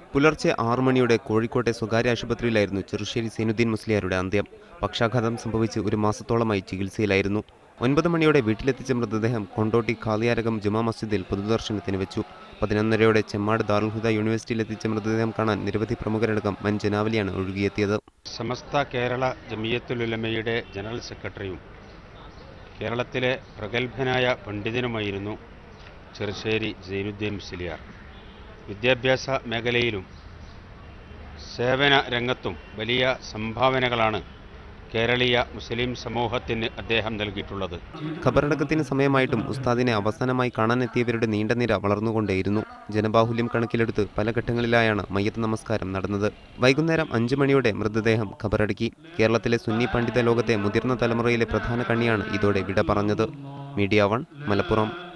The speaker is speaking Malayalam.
പുലർച്ചെ ആറു മണിയോടെ കോഴിക്കോട്ടെ സ്വകാര്യ ആശുപത്രിയിലായിരുന്നു ചെറുശ്ശേരി സൈനുദ്ദീൻ മുസ്ലിയാരുടെ അന്ത്യം പക്ഷാഘാതം സംഭവിച്ച് ഒരു മാസത്തോളമായി ചികിത്സയിലായിരുന്നു ഒൻപത് മണിയോടെ വീട്ടിലെത്തിച്ച മൃതദേഹം കൊണ്ടോട്ടി ഖാലിയാരകം ജുമാ മസ്ജിദിൽ പൊതുദർശനത്തിന് വെച്ചു പതിനൊന്നരയോടെ ചെമ്മാട് ദാറുൽഹുദ യൂണിവേഴ്സിറ്റിയിൽ എത്തിച്ച മൃതദേഹം കാണാൻ നിരവധി പ്രമുഖരടക്കം വൻ ജനാവലിയാണ് ഒഴുകിയെത്തിയത് സമസ്ത കേരള ജമിയത്തുലുലമയുടെ ജനറൽ സെക്രട്ടറിയും കേരളത്തിലെ പ്രഗത്ഭനായ പണ്ഡിതനുമായിരുന്നു ചെറുശ്ശേരി സൈനുദ്ദീൻ മുസ്ലിയാർ വിദ്യാഭ്യാസ മേഖലയിലും സേവന രംഗത്തും വലിയ സംഭാവനകളാണ് കേരളീയ മുസ്ലിം സമൂഹത്തിന് അദ്ദേഹം നൽകിയിട്ടുള്ളത് ഖബറടക്കത്തിന് സമയമായിട്ടും ഉസ്താദിനെ അവസാനമായി കാണാനെത്തിയവരുടെ നീണ്ട നിര വളർന്നുകൊണ്ടേയിരുന്നു ജനബാഹുല്യം കണക്കിലെടുത്ത് പല ഘട്ടങ്ങളിലായാണ് മയ്യത്ത് നമസ്കാരം നടന്നത് വൈകുന്നേരം അഞ്ചു മണിയോടെ മൃതദേഹം ഖബറടക്കി കേരളത്തിലെ സുന്നി പണ്ഡിത ലോകത്തെ മുതിർന്ന തലമുറയിലെ പ്രധാന കണ്ണിയാണ് ഇതോടെ വിട പറഞ്ഞത് മീഡിയ വൺ മലപ്പുറം